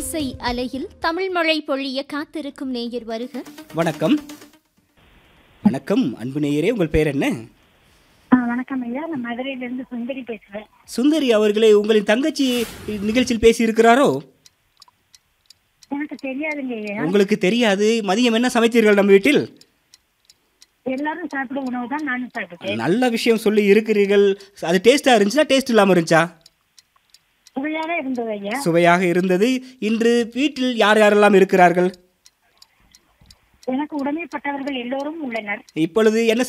இசை அலையில் தமிழ் மழை பொழிய காத்திருக்கும் நேயர் வருக வணக்கம் வணக்கம் அன்பு நேயரே உங்கள் பேர் என்ன ஆ, வணக்கம் ஐயா நான் மதுரையில இருந்து சுந்தரி பேசுறேன் சுந்தரி அவர்களே உங்களின் தங்கச்சி நிகழ்ச்சியில் பேசி இருக்கிறாரோ எனக்கு தெரியாதுங்க ஐயா உங்களுக்கு தெரியாது மதியம் என்ன சமைத்தீர்கள் நம்ம வீட்டில் எல்லாரும் சாப்பிட உணவு தான் நானும் சாப்பிட்டேன் நல்ல விஷயம் சொல்லி இருக்கிறீர்கள் அது டேஸ்டா இருந்துச்சா டேஸ்ட் இல்லாம இருந்துச்சா சுவையாக இருந்தது ஐயா சுவையாக இருந்தது இன்று வீட்டில் யார் யாரெல்லாம் இருக்கிறார்கள் எனக்கு உடமைப்பட்டவர்கள் எல்லோரும் உள்ளனர் இப்பொழுது என்ன